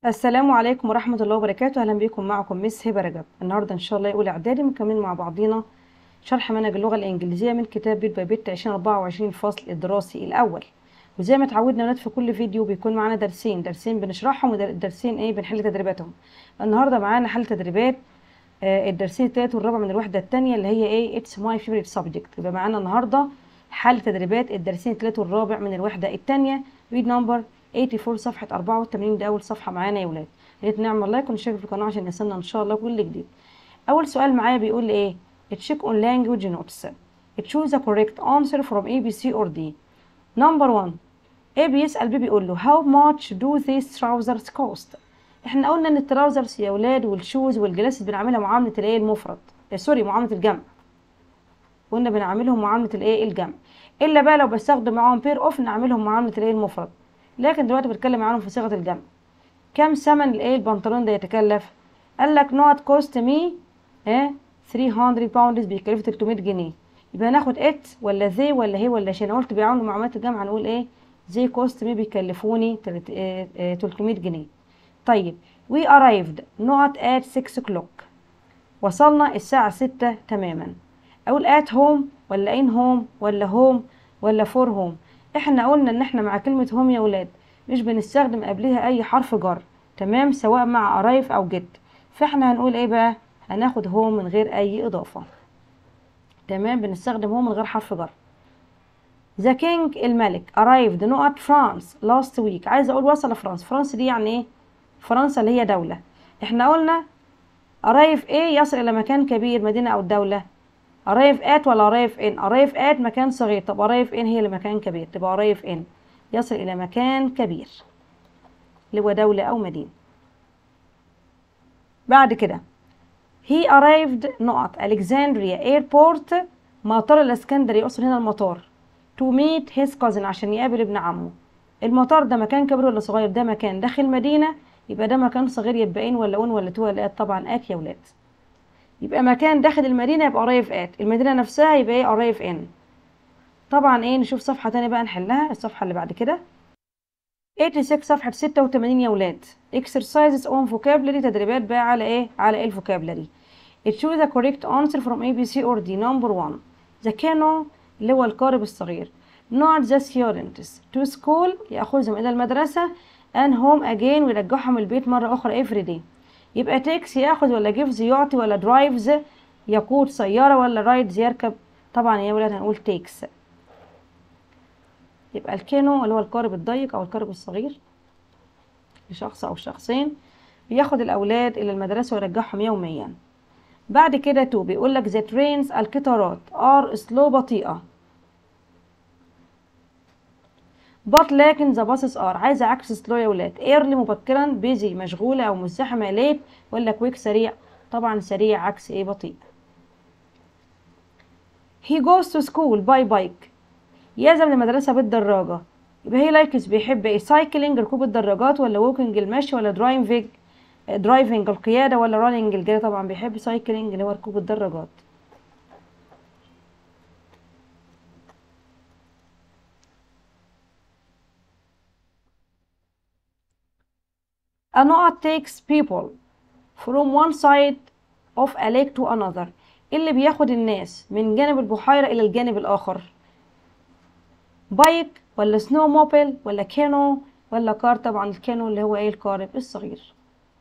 السلام عليكم ورحمة الله وبركاته أهلا بكم معكم مس هبة رجب النهاردة إن شاء الله أولى إعدادي مكملين مع بعضينا شرح منهج اللغة الإنجليزية من كتاب بيت باي بيت 2024 الفصل الدراسي الأول وزي ما اتعودنا ولاد في كل فيديو بيكون معانا درسين درسين بنشرحهم ودرسين إيه بنحل تدريباتهم النهاردة معانا حل تدريبات آه الدرسين التالت والرابع من الوحدة التانية اللي هي إيه اتس ماي فيفورت سبجكت يبقى معانا النهاردة حل تدريبات الدرسين التالت والرابع من الوحدة التانية ريد نمبر 84 صفحة 84 ده أول صفحة معانا يا ولاد يا ريت نعمل لايك ونشترك في القناة عشان يصلنا إن شاء الله كل جديد أول سؤال معايا بيقول لي إيه check on language notes choose the correct answer from A B C or D number one A بيسأل بي بيقول له how much do these trousers cost احنا قلنا ان التراوزرز يا ولاد والشوز والجلاسز بنعملها معاملة الايه المفرد آه سوري معاملة الجمع قلنا بنعملهم معاملة الايه الجمع الا بقى لو بستخدم معاهم بير اوف نعملهم معاملة الايه المفرد لكن دلوقتي بتكلم عنهم في صيغه الجمع كم ثمن الايه البنطلون ده يتكلف قال لك نوت كوست مي اه 300 باوندز بيكلف 300 جنيه يبقى هناخد ات ولا ذي ولا هي ولا شي انا قلت بيعملوا معاملات الجمع هنقول ايه زي كوست مي بيكلفوني 300 جنيه طيب وي arrived not at 6 o'clock وصلنا الساعة 6 تماما اقول at home ولا in home ولا home ولا for home احنا قلنا ان احنا مع كلمة هوم يا ولاد مش بنستخدم قبلها اي حرف جر تمام سواء مع قرايف او جد فاحنا هنقول ايه بقى هناخد هوم من غير اي اضافة تمام بنستخدم هوم من غير حرف جر ذا كينج الملك arrived not France last week عايز اقول وصل فرنسا فرنسا دي يعني ايه فرنسا اللي هي دولة احنا قلنا arrive ايه يصل الى مكان كبير مدينة او دولة arrive at ولا arrive in arrive at مكان صغير طب arrive in هي لمكان كبير تبقى arrive in يصل إلى مكان كبير اللي هو دولة أو مدينة بعد كده he arrived نقط Alexandria airport مطار الاسكندرية يقصد هنا المطار to meet his cousin عشان يقابل ابن عمه المطار ده مكان كبير ولا صغير ده مكان داخل مدينة يبقى ده مكان صغير يبقى in ولا اون ولا تو ولا ات طبعا ات يا ولاد يبقى مكان داخل المدينة يبقى قريب ات المدينة نفسها يبقى ايه قريب ان طبعا ايه نشوف صفحة تانية بقى نحلها الصفحة اللي بعد كده 86 صفحة 86 يا ولاد exercises on vocabulary تدريبات بقى على ايه على ايه الفوكابلري choose the correct answer from A B C or D number one the canoe اللي هو القارب الصغير not the students to school يأخذهم إلى المدرسة and home again ويرجعهم البيت مرة أخرى every day يبقى تاكس ياخد ولا جيفز يعطي ولا درايفز يقود سيارة ولا رايدز يركب طبعا يا ولاد هنقول تيكس يبقى الكينو اللي هو القارب الضيق او القارب الصغير لشخص او شخصين بياخد الاولاد الى المدرسة ويرجعهم يوميا بعد كده تو بيقول لك the trains القطارات are slow بطيئة but لكن the buses are عايزة عكس سلو يا ولاد early مبكرا busy مشغولة أو مزدحمة late ولا quick سريع طبعا سريع عكس ايه بطيء he goes to school by bike يذهب للمدرسة بالدراجة يبقى هي لايكس بيحب ايه سايكلينج ركوب الدراجات ولا ووكينج المشي ولا درايفنج درايفنج القيادة ولا رانينج الجري طبعا بيحب سايكلينج اللي هو ركوب الدراجات A knot takes people from one side of a lake to another اللي بياخد الناس من جانب البحيرة إلى الجانب الآخر بايك ولا سنو موبيل ولا كانو ولا كار طبعا الكانو اللي هو ايه القارب الصغير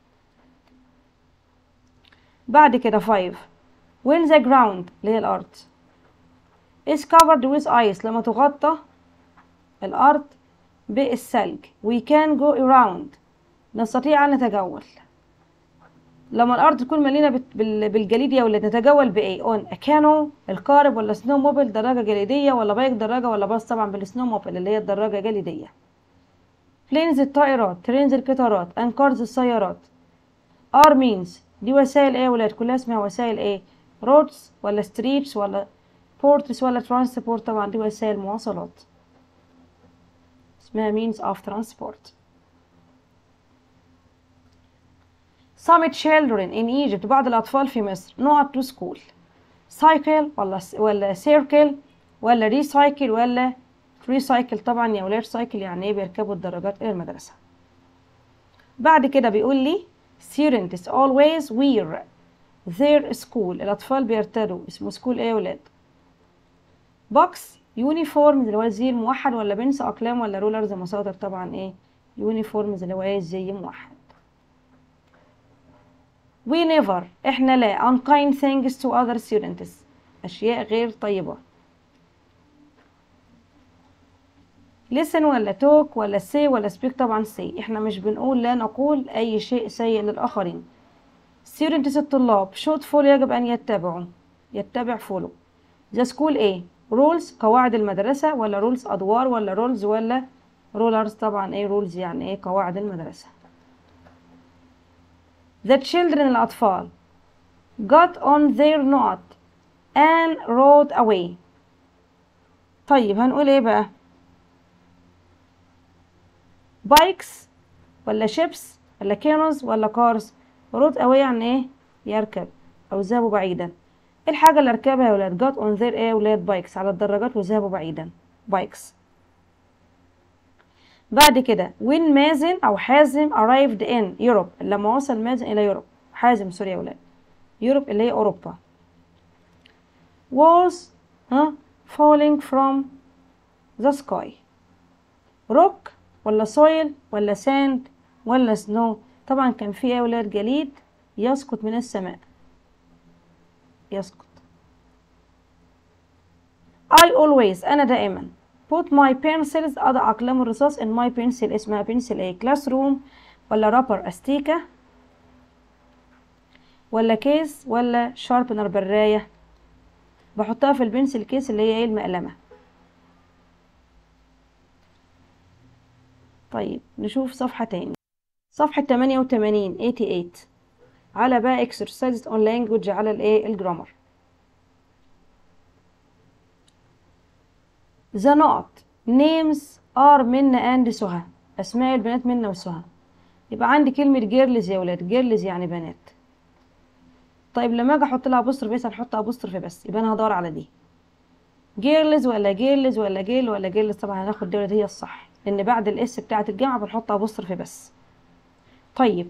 بعد كده 5 when the ground اللي هي الأرض is covered with ice لما تغطى الأرض بالثلج we can go around نستطيع أن نتجول لما الأرض تكون مليانة بالجليد يا ولاد نتجول بإيه؟ اون كانو القارب ولا سنو موبيل دراجة جليدية ولا بايك دراجة ولا باص طبعا بالسنو موبيل اللي هي الدراجة جليدية بلينز الطائرات ترينز القطارات أنكارز السيارات ار مينز دي وسائل ايه يا ولاد كلها اسمها وسائل ايه رودز ولا ستريتس ولا بورتس ولا ترانسبورت طبعا دي وسائل مواصلات اسمها means of transport some children in Egypt بعض الأطفال في مصر not to school cycle ولا ولا circle ولا recycle ولا recycle طبعا يا ولاد cycle يعني ايه بيركبوا الدراجات إلى المدرسة بعد كده بيقول لي students always wear their school الأطفال بيرتدوا اسمه سكول ايه يا ولاد بوكس يونيفورمز اللي هو الزي الموحد ولا بنس أقلام ولا رولرز مصادر طبعا ايه يونيفورمز اللي هو ايه الزي موحد we never احنا لا unkind things to other students أشياء غير طيبة listen ولا talk ولا say ولا speak طبعا say احنا مش بنقول لا نقول أي شيء سيء للآخرين students الطلاب should follow يجب أن يتبعوا يتبع follow the school ايه rules قواعد المدرسة ولا rules أدوار ولا rules ولا rulers طبعا ايه rules يعني ايه قواعد المدرسة the children الأطفال got on their knot and rode away طيب هنقول ايه بقى بايكس ولا شيبس ولا كينوز ولا كارز رود away يعني ايه يركب او ذهبوا بعيدا ايه الحاجة اللي ركبها يا ولاد got on their ايه يا ولاد بايكس على الدراجات وذهبوا بعيدا بايكس بعد كده when مازن او حازم arrived in Europe لما وصل مازن الى يوروب حازم سوري يا ولاد يوروب اللي هي اوروبا was ها falling from the sky rock ولا soil ولا sand ولا snow طبعا كان في يا ولاد جليد يسقط من السماء يسقط I always أنا دائما put my pencils أضع أقلام الرصاص in my pencil اسمها pencil ايه classroom ولا رابر أستيكة ولا كيس ولا شاربنر براية بحطها في البنسل كيس اللي هي ايه المقلمة طيب نشوف صفحة تاني صفحة 88 88 على بقى exercises on language على الايه الجرامر the not names are منى and سهى اسماء البنات منى وسهى يبقى عندي كلمة جيرلز يا ولاد جيرلز يعني بنات طيب لما اجي احط لها ابوستروف بس هنحط ابوستروف بس يبقى انا هدور على دي جيرلز ولا جيرلز ولا جيل ولا جيرلز طبعا هناخد دي هي الصح لان بعد الاس بتاعه الجامعه بنحط ابوستروف بس طيب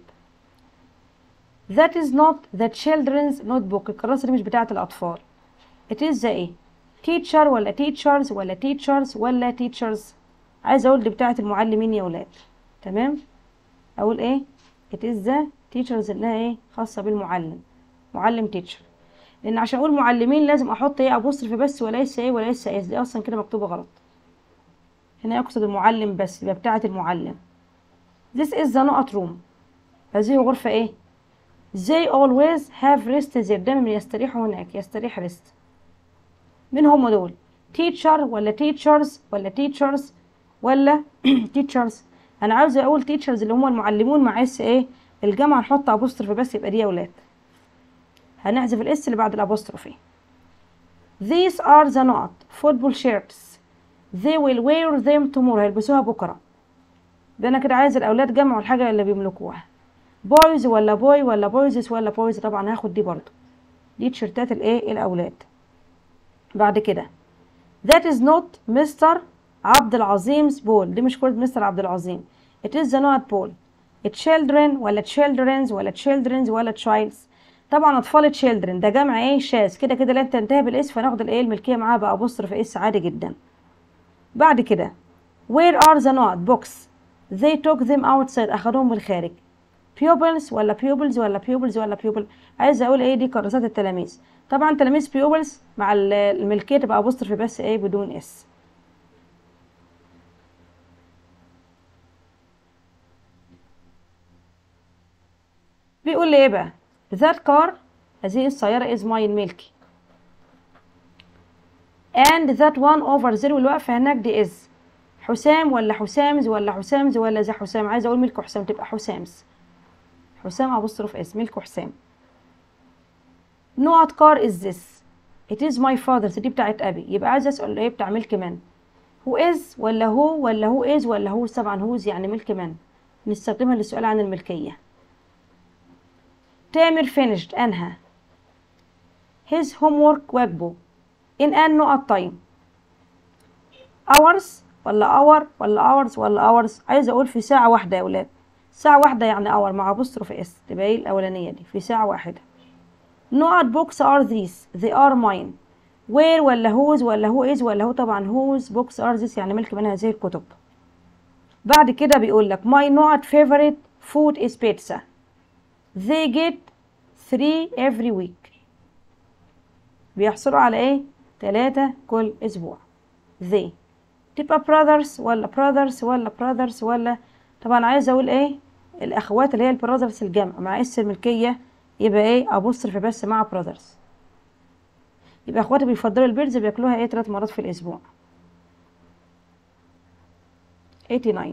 that is not the children's notebook الكراسة دي مش بتاعة الأطفال it is the ايه teacher ولا teachers ولا teachers ولا teachers عايزة أقول دي بتاعة المعلمين يا ولاد تمام أقول ايه it is the teachers إنها ايه خاصة بالمعلم معلم teacher لأن عشان أقول معلمين لازم أحط ايه أبوستروف بس وليس ايه وليس اس دي أصلا كده مكتوبة غلط هنا يقصد المعلم بس يبقى بتاعة المعلم this is the نقط room هذه غرفة ايه they always have rest there دايما يستريحوا هناك يستريح rest مين هم دول teacher ولا teachers ولا teachers ولا teachers انا عاوزة اقول teachers اللي هم المعلمون مع اس ايه الجامعة نحط ابوستروف بس يبقى دي يا ولاد هنحذف الاس اللي بعد الابوستروفي these are the نقط football shirts they will wear them tomorrow هيلبسوها بكرة ده انا كده عايز الاولاد جمعوا الحاجة اللي بيملكوها بويز ولا بوي ولا بويزز ولا بويز طبعا هاخد دي برضو دي تيشيرتات الايه الاولاد بعد كده that is not Mr. عبد العظيم's ball دي مش كرة مستر عبد العظيم it is the not ball children ولا children's ولا children's ولا childs طبعا اطفال children ده جمع ايه شاذ كده كده لا تنتهي بالاس فناخد الايه الملكيه معاها بقى بوستر اس عادي جدا بعد كده where are the not books they took them outside اخدوهم بالخارج pupils ولا pupils ولا pupils ولا pupil عايزه اقول ايه دي كراسات التلاميذ طبعا تلاميذ pupils مع الملكيه تبقى ابوستروفي بس ايه بدون اس بيقول لي ايه بقى that car هذه السياره is mine ملكي and that one over there والواقفه هناك دي is حسام ولا حسامز ولا حسامز ولا زي حسام عايزه اقول ملك حسام تبقى حسامز حسام ابوستروف اس ملك حسام نوت كار از ذس it is my father's دي بتاعت ابي يبقى عايز اسال ايه بتاع ملك من هو از ولا هو ولا هو از ولا هو طبعا هوز يعني ملك من نستخدمها للسؤال عن الملكيه تامر finished انهى his homework واجبه in an نقط time hours ولا hour ولا hours ولا hours عايزه اقول في ساعه واحده يا ولاد ساعة واحدة يعني اور مع apostrophe اس تبقى ايه الأولانية دي في ساعة واحدة نقط بوكس are these they are mine where ولا whose ولا who is ولا هو طبعا whose books are these يعني ملك من هذه الكتب بعد كده بيقول لك my not favorite food is pizza they get three every week بيحصلوا على ايه تلاتة كل اسبوع they تبقى brothers ولا brothers ولا brothers ولا طبعا عايزه اقول ايه الاخوات اللي هي البراذرز الجمع مع اس الملكيه يبقى ايه ابوسترف بس مع براذرز يبقى اخواتي بيفضلوا البيرز بياكلوها ايه ثلاث مرات في الاسبوع 89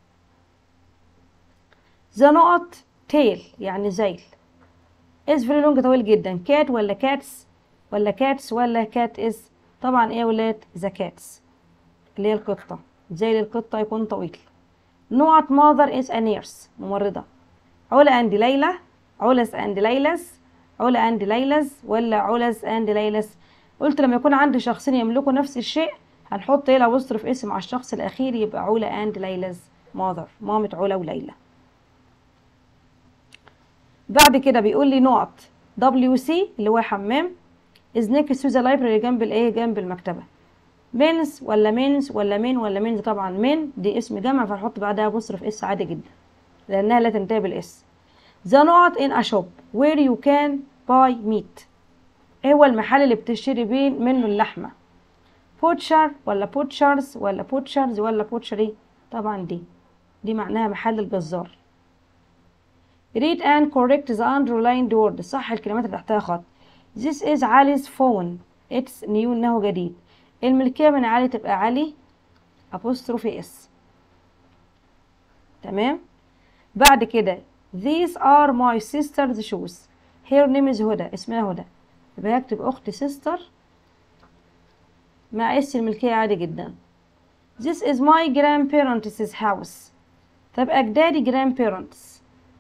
ذا نقط تيل يعني زيل از فيري لونج طويل جدا كات ولا كاتس ولا كاتس ولا كات از طبعا ايه يا ولاد ذا كاتس اللي هي القطه زي القطه يكون طويل نقط ماذر از ا نيرس ممرضه علا اند ليلى علس اند ليلس علا اند ليلز ولا علس اند ليلس قلت لما يكون عندي شخصين يملكوا نفس الشيء هنحط ايه الابوستروف اسم على الشخص الاخير يبقى علا اند ليلز ماذر مامة علا وليلى بعد كده بيقول لي نقط دبليو سي اللي هو حمام از نيكست تو ذا لايبرري جنب الايه جنب المكتبه مينز ولا مينز ولا مين ولا مينز طبعا مين دي اسم جمع فنحط بعدها بصرف اس عادي جدا لانها لا تنتهي بالاس ذا نقط ان ا شوب وير يو كان باي ميت ايه هو المحل اللي بتشتري بيه منه اللحمه بوتشر ولا بوتشرز ولا بوتشرز ولا بوتشري طبعا دي دي معناها محل الجزار read and correct the underlined word صح الكلمات اللي تحتها خط this is Ali's phone it's new انه جديد الملكية من علي تبقى علي apostrophe s تمام بعد كده these are my sister's shoes her name is هدى اسمها هدى يبقى هكتب اخت sister مع اس الملكية عادي جدا this is my grandparents' house طب اجدادي grandparents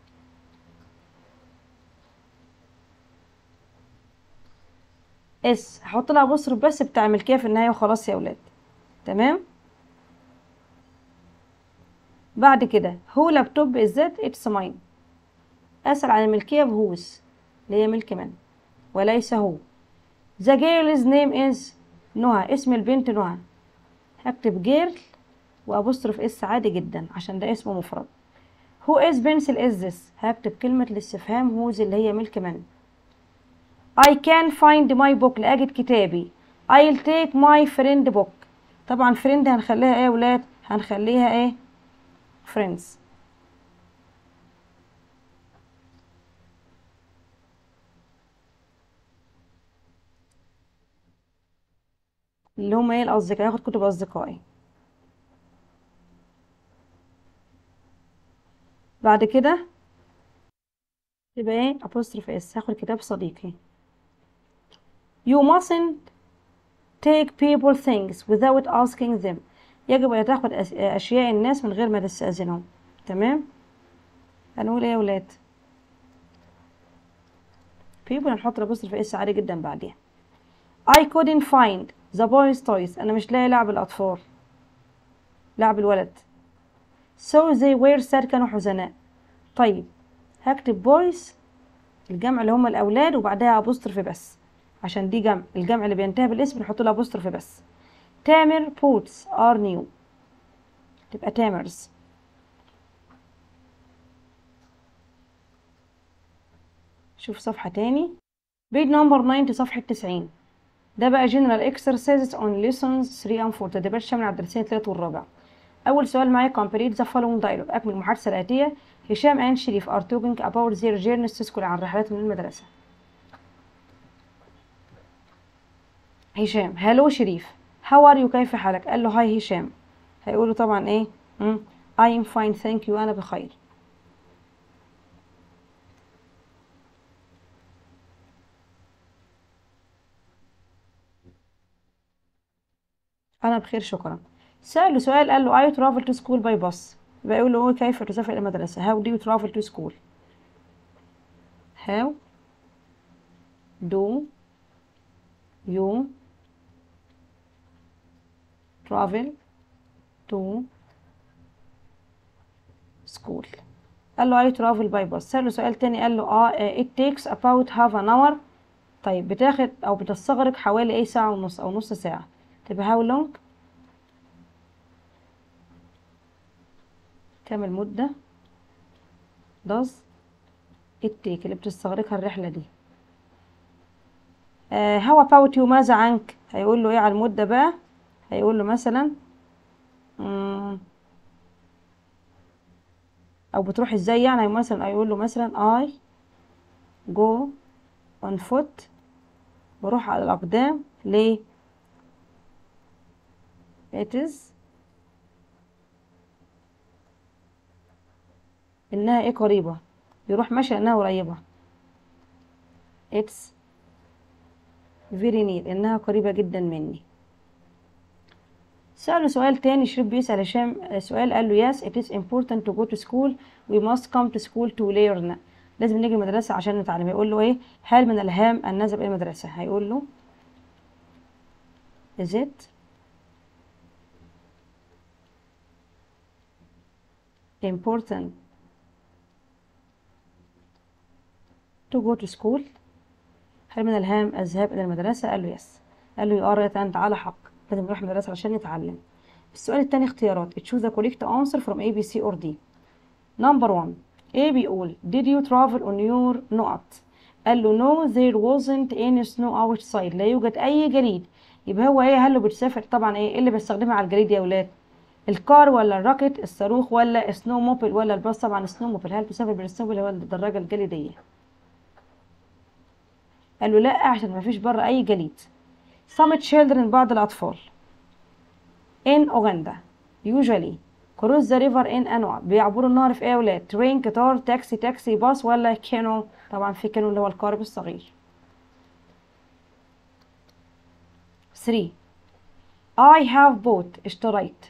اس هحط لها بصر بس بتاع الملكيه في النهايه وخلاص يا ولاد تمام بعد كده هو لابتوب بالذات اتس ماين اسال عن الملكيه بهوس اللي هي ملك من وليس هو ذا جيرلز نيم از نهى اسم البنت نهى هكتب جيرل وابوستروف اس عادي جدا عشان ده اسم مفرد هو از بنسل از ذس هكتب كلمه الاستفهام هوز اللي هي ملك من I can find my book لأجد كتابي I'll take my friend book طبعا friend هنخليها ايه يا ولاد هنخليها ايه friends اللي هم ايه الأصدقاء ياخد كتب أصدقائي بعد كده يبقى ايه apostrophe s هاخد كتاب صديقي You mustn't take people things without asking them. يجب أن تاخد أس- أشياء الناس من غير ما تستأذنهم. تمام؟ هنقول إيه يا ولاد؟ people هنحط الأبوستروف اس عادي جدا بعديها. I couldn't find the boys toys. أنا مش لاقي لعب الأطفال. لعب الولد. So they were sad كانوا حزناء. طيب هكتب boys الجمع اللي هم الأولاد وبعدها أبوستروف بس. عشان دي جمع الجمع اللي بينتهي بالاسم بنحط له apostrophe بس تامر بوتس ار نيو تبقى تامرز شوف صفحة تاني بيج نمبر 90 صفحة 90 ده بقى general exercises on lessons 3 and 4 تدريبات شاملة على الدرسين التالت والرابع أول سؤال معايا complete the following dialogue أكمل المحادثة الآتية هشام and شريف are talking about their journeys to school عن رحلات من المدرسة هشام هلو شريف هاو ار يو كيف حالك قال له هاي هشام هيقوله طبعا ايه اي ام فاين ثانك يو انا بخير انا بخير شكرا سأله سؤال قال له I travel to school by bus يبقى يقول له كيف تسافر إلى المدرسة how do you travel to school how do you travel to school قال له I travel by bus سأله سؤال تاني قال له اه it takes about half an hour طيب بتاخد او بتستغرق حوالي ايه ساعة ونص او نص ساعة تبقى how long كام المدة does it take اللي بتستغرقها الرحلة دي آه how about you ماذا عنك هيقول له ايه على المدة بقى هيقول له مثلا مم، او بتروح ازاي يعني مثلا هيقول له مثلا I go on foot بروح على الأقدام ليه it is إنها إيه قريبة يروح ماشي إنها قريبة it's very near إنها قريبة جدا مني سأله سؤال تاني شريف بيسأل هشام سؤال قال له yes it is important to go to school we must come to school to learn لازم نيجي المدرسة عشان نتعلم يقول له ايه هل من الهام أن نذهب إلى المدرسة هيقول له is it important to go to school هل من الهام الذهاب إلى المدرسة قال له yes قال له يا قريت أنت على حق لازم نروح المدرسة عشان نتعلم السؤال التاني اختيارات choose the correct answer from A B C or D number one A بيقول did you travel on your نقط قال له no there wasn't any snow outside لا يوجد أي جليد يبقى هو ايه هل له بتسافر طبعا ايه إيه اللي بيستخدمها على الجليد يا ولاد الكار ولا الراكت الصاروخ ولا سنو موبل ولا الباص طبعا سنو موبل هل بتسافر بالسنو موبل هو الدراجة الجليدية قال له لا عشان ما فيش بره أي جليد some children بعض الأطفال in أوغندا usually cross the river in أنواع بيعبروا النهر في ايه يا ولاد ترين قطار تاكسي تاكسي باص ولا كانو طبعا في كانو اللي هو القارب الصغير 3 I have bought اشتريت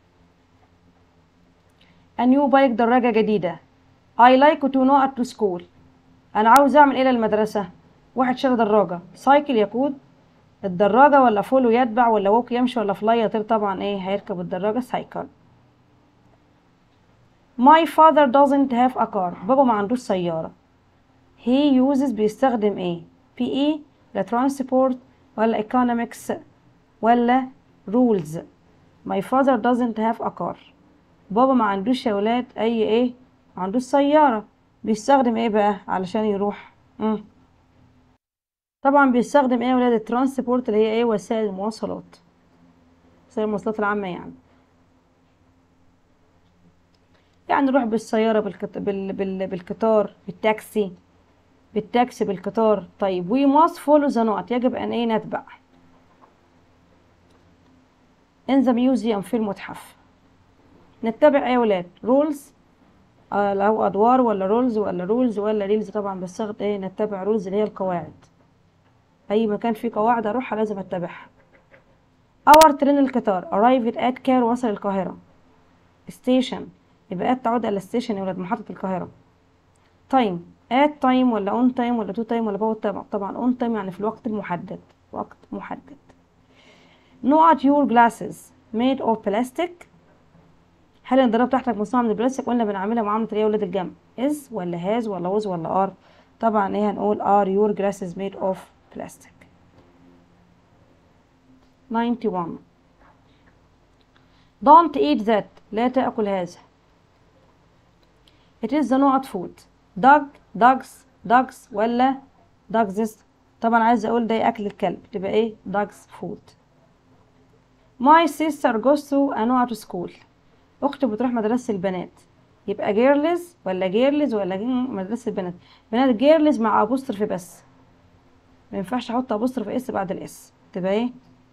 a new bike دراجة جديدة I like to know to school أنا عاوز أعمل إيه للمدرسة واحد شرى دراجة سايكل يقود الدراجة ولا فولو يتبع ولا ووك يمشي ولا فلاي يطير طبعا ايه هيركب الدراجة سايكل My father doesn't have a car بابا ما عندوش سيارة he uses بيستخدم ايه PE ولا transport ولا economics ولا rules My father doesn't have a car بابا ما عندوش يا ولاد اي ايه ما عندوش سيارة بيستخدم ايه بقى علشان يروح مم. طبعا بيستخدم ايه يا ولاد الترانسبورت اللي هي ايه وسائل المواصلات وسائل المواصلات العامة يعني يعني نروح بالسيارة بالكت... بال... بال... بالقطار بالتاكسي بالتاكسي بالقطار طيب we must follow the نقط يجب ان ايه نتبع in the museum في المتحف نتبع ايه يا ولاد rules آه لو ادوار ولا رولز ولا رولز ولا ريلز طبعا بستخدم ايه نتبع رولز اللي هي القواعد اي مكان فيه قواعد اروحها لازم اتبعها اور ترين القطار arrived at كايرو وصل القاهرة station يبقى at تعود على station يا ولاد محطة القاهرة time at time ولا on time ولا to time ولا about time طبعا on time يعني في الوقت المحدد وقت محدد نقط your glasses made of plastic هل النضارة بتاعتك مصنوعة من البلاستيك قلنا بنعملها معاملة ايه يا ولاد الجمع is ولا has ولا was ولا are طبعا ايه هنقول are your glasses made of plastic 91 don't eat that لا تأكل هذا it is the not food dog dogs dogs ولا dogs طبعا عايزة اقول ده اكل الكلب تبقى ايه dogs food my sister goes to a not school اختي بتروح مدرسة البنات يبقى جيرلز ولا جيرلز ولا مدرسة البنات بنات جيرلز مع ابوسترف بس ما ينفعش احط ابوستروف اس بعد الاس تبقى ايه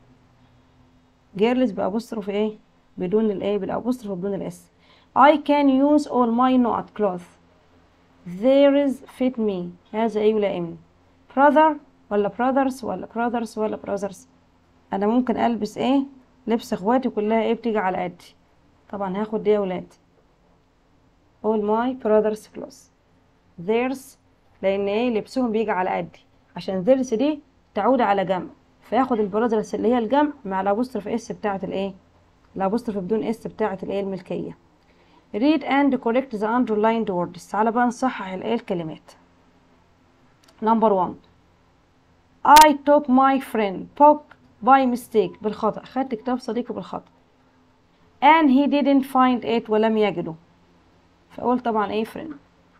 جيرلز بابوستروف ايه بدون الايه بالابوستروف بدون الاس I can use all my not cloth there is fit me هذا ايه يلائمني brother ولا brothers ولا brothers ولا brothers انا ممكن البس ايه لبس اخواتي كلها ايه بتيجي على قدي طبعا هاخد دي يا ولاد all my brothers clothes theirs لان ايه لبسهم بيجي على قدي عشان theirs دي تعود على جمع فياخد البراذرز اللي هي الجمع مع الابوستروف اس بتاعه الايه الابوستروف بدون اس بتاعه الايه الملكيه read and correct the underlined words تعالى بقى نصحح الايه الكلمات number one I took my friend book by mistake بالخطأ خدت كتاب صديقي بالخطأ and he didn't find it ولم يجده فأقول طبعا ايه friend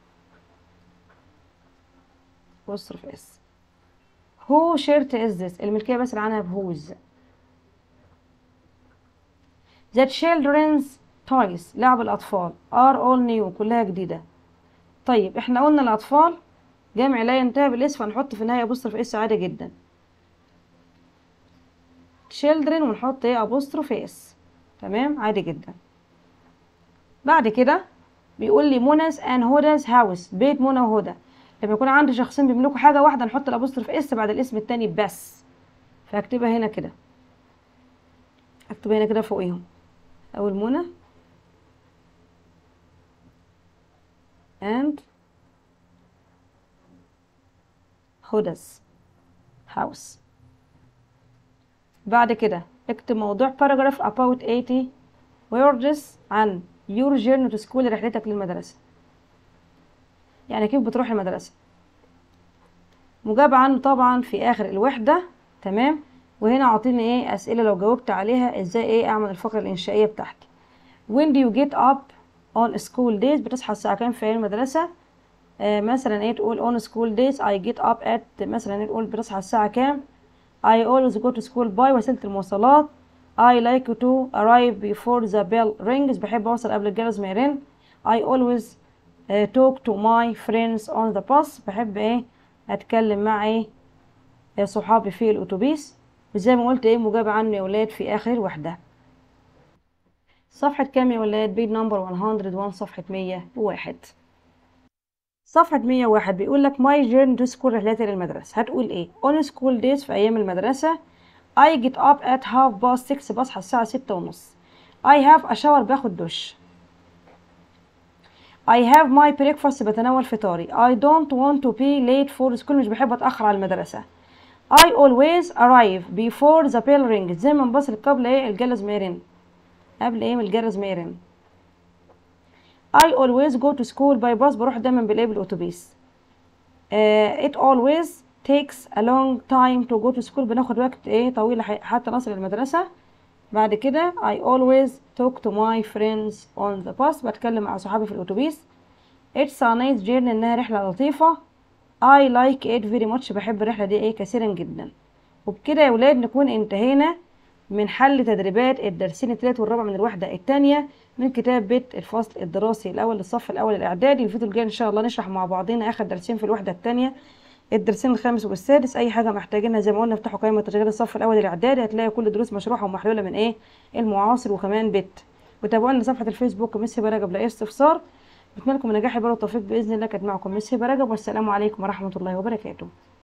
واصرف اس who shirt is this الملكية بسأل عنها بهوز the children's toys لعب الأطفال are all new كلها جديدة طيب احنا قلنا الأطفال جمع لا ينتهي بالاس فنحط في النهاية apostrophe اس عادي جدا children ونحط ايه apostrophe اس تمام عادي جدا بعد كده بيقول لي منس and هدا's house بيت منى وهدى لما يكون عندي شخصين بيملكوا حاجة واحدة نحط الابوستروف اس بعد الاسم التاني بس فهكتبها هنا كده اكتبها هنا كده فوقيهم اول منى and هدا's house بعد كده اكتب موضوع paragraph about 80 words عن your journey to school رحلتك للمدرسة يعني كيف بتروح المدرسة مجاب عنه طبعا في آخر الوحدة تمام وهنا عاطيني ايه أسئلة لو جاوبت عليها ازاي ايه أعمل الفقرة الإنشائية بتاعتي when do you get up on school days بتصحى الساعة كام في المدرسة آه مثلا ايه تقول on school days I get up at مثلا تقول بتصحى الساعة كام I always go to school by وسيلة المواصلات I like to arrive before the bell rings بحب أوصل قبل الجرس ما يرن I always uh, talk to my friends on the bus بحب ايه أتكلم مع ايه صحابي في الأتوبيس وزي ما قلت ايه مجاب عنه يا ولاد في آخر وحدة صفحة كام يا ولاد بيج نمبر 101 صفحة 101 صفحة 101 بيقول لك my journey to school رحلتي للمدرسة هتقول ايه on school days في أيام المدرسة I get up at half past 6 بصحى الساعة ستة ونص I have a shower باخد دش I have my breakfast بتناول فطاري I don't want to be late for school مش بحب أتأخر على المدرسة I always arrive before the bell rings زي ما بصل قبل ايه الجرس ما يرن قبل ايه الجرس ما يرن I always go to school by bus بروح دايما بالايه بالأتوبيس uh, it always takes a long time to go to school بناخد وقت ايه طويل حتى نصل المدرسة بعد كده I always talk to my friends on the bus بتكلم مع صحابي في الأتوبيس It's a nice journey إنها رحلة لطيفة I like it very much بحب الرحلة دي ايه كثيرا جدا وبكده يا ولاد نكون انتهينا من حل تدريبات الدرسين التالت والرابع من الوحدة التانية من كتاب بيت الفصل الدراسي الأول للصف الأول الإعدادي الفيديو الجاي إن شاء الله نشرح مع بعضنا آخر درسين في الوحدة التانية الدرسين الخامس والسادس اي حاجه محتاجينها زي ما قلنا افتحوا قائمه تشغيل الصف الاول الاعدادي هتلاقي كل الدروس مشروحه ومحلوله من ايه المعاصر وكمان بت وتابعونا صفحه الفيسبوك ميس هبه رجب لاي استفسار بتمنى لكم النجاح والتوفيق باذن الله كانت معكم ميس هبه رجب والسلام عليكم ورحمه الله وبركاته